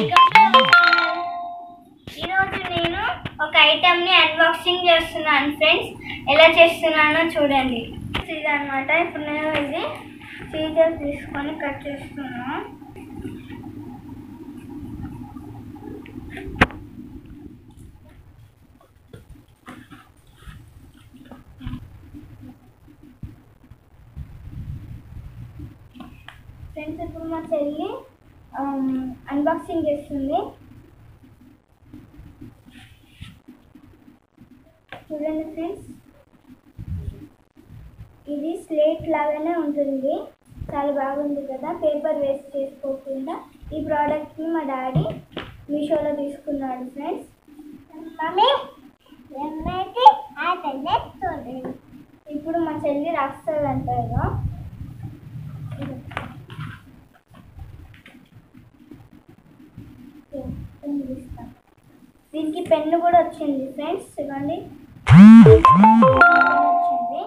welcome to ఈరోజు నేను ఒక ఐటమ్ని అన్బాక్సింగ్ చేస్తున్నాను ఫ్రెండ్స్ ఎలా చేస్తున్నానో చూడండి ఇది అనమాట ఇప్పుడు నేను ఇది సీజర్ తీసుకొని కట్ చేస్తున్నాను ఫ్రెండ్స్ ఇప్పుడు మా చెల్లి అన్బాక్సింగ్ చేస్తుంది చూడండి ఫ్రెండ్స్ ఇది స్లేట్ లాగానే ఉంటుంది చాలా బాగుంది కదా పేపర్ వేస్ట్ చేసుకోకుండా ఈ ప్రోడక్ట్ని మా డాడీ మీషోలో తీసుకున్నాడు ఫ్రెండ్స్ మమ్మీ ఇప్పుడు మా చెల్లి రాస్తుంది అంటారు దీనికి పెన్ను కూడా వచ్చింది ఫ్రెండ్స్ ఇవ్వండి వచ్చింది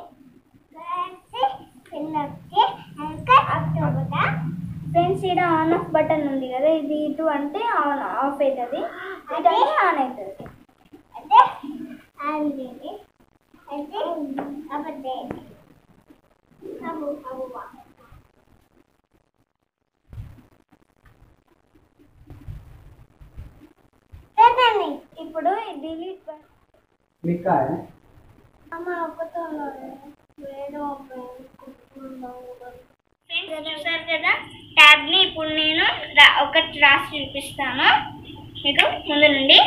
ఫ్రెండ్స్ ఇక్కడ ఆన్ ఆఫ్ బటన్ ఉంది కదా ఇది ఇటు అంటే ఆన్ ఆఫ్ అవుతుంది ఇటు అంటే ఆన్ అవుతుంది ఇప్పుడు డిలీట్ लिखा है ఫ్రెండ్స్ చూసారు కదా ట్యాబ్ ని ఇప్పుడు నేను రా- ఒకటి రాసి చూపిస్తాను మీకు ముందు నుండి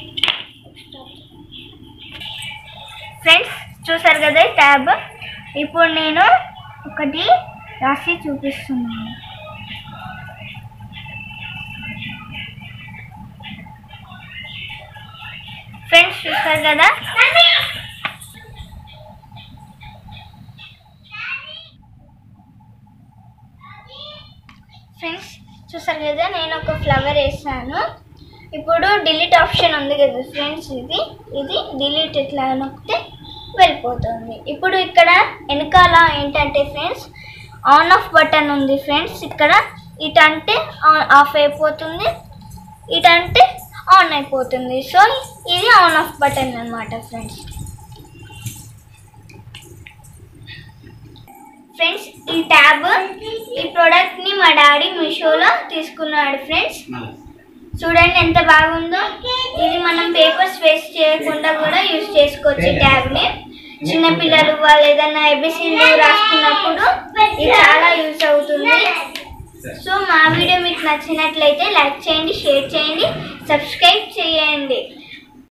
ఫ్రెండ్స్ చూసారు కదా ఈ ట్యాబ్ ఇప్పుడు నేను ఒకటి రాసి చూపిస్తున్నాను ఫ్రెండ్స్ చూసారు కదా ఫ్రెండ్స్ చూసారు కదా నేను ఒక ఫ్లవర్ వేసాను ఇప్పుడు డిలీట్ ఆప్షన్ ఉంది కదా ఫ్రెండ్స్ ఇది ఇది డిలీట్ ఇట్లా నొక్కితే వెళ్ళిపోతుంది ఇప్పుడు ఇక్కడ వెనకాల ఏంటంటే ఫ్రెండ్స్ ఆన్ ఆఫ్ బటన్ ఉంది ఫ్రెండ్స్ ఇక్కడ ఇటంటే ఆన్ ఆఫ్ అయిపోతుంది ఇటంటే ఆన్ అయిపోతుంది సో ఇది ఆన్ ఆఫ్ బటన్ అన్నమాట ఫ్రెండ్స్ ఫ్రెండ్స్ ఈ ట్యాబ్ ఈ ప్రోడక్ట్ ని మా డాడీ మీషోలో తీసుకున్నాడు ఫ్రెండ్స్ చూడండి ఎంత బాగుందో ఇది మనం పేపర్స్ వేస్ట్ చేయకుండా కూడా యూజ్ చేసుకోవచ్చు ఈ ట్యాబ్ ని చిన్నపిల్లలు వాళ్ళు ఏదైనా ఎబిసిలు రాసుకున్నప్పుడు ఇది చాలా యూజ్ అవుతుంది సో మా వీడియో మీకు నచ్చినట్లయితే లైక్ చేయండి షేర్ చేయండి సబ్స్క్రైబ్ చేయండి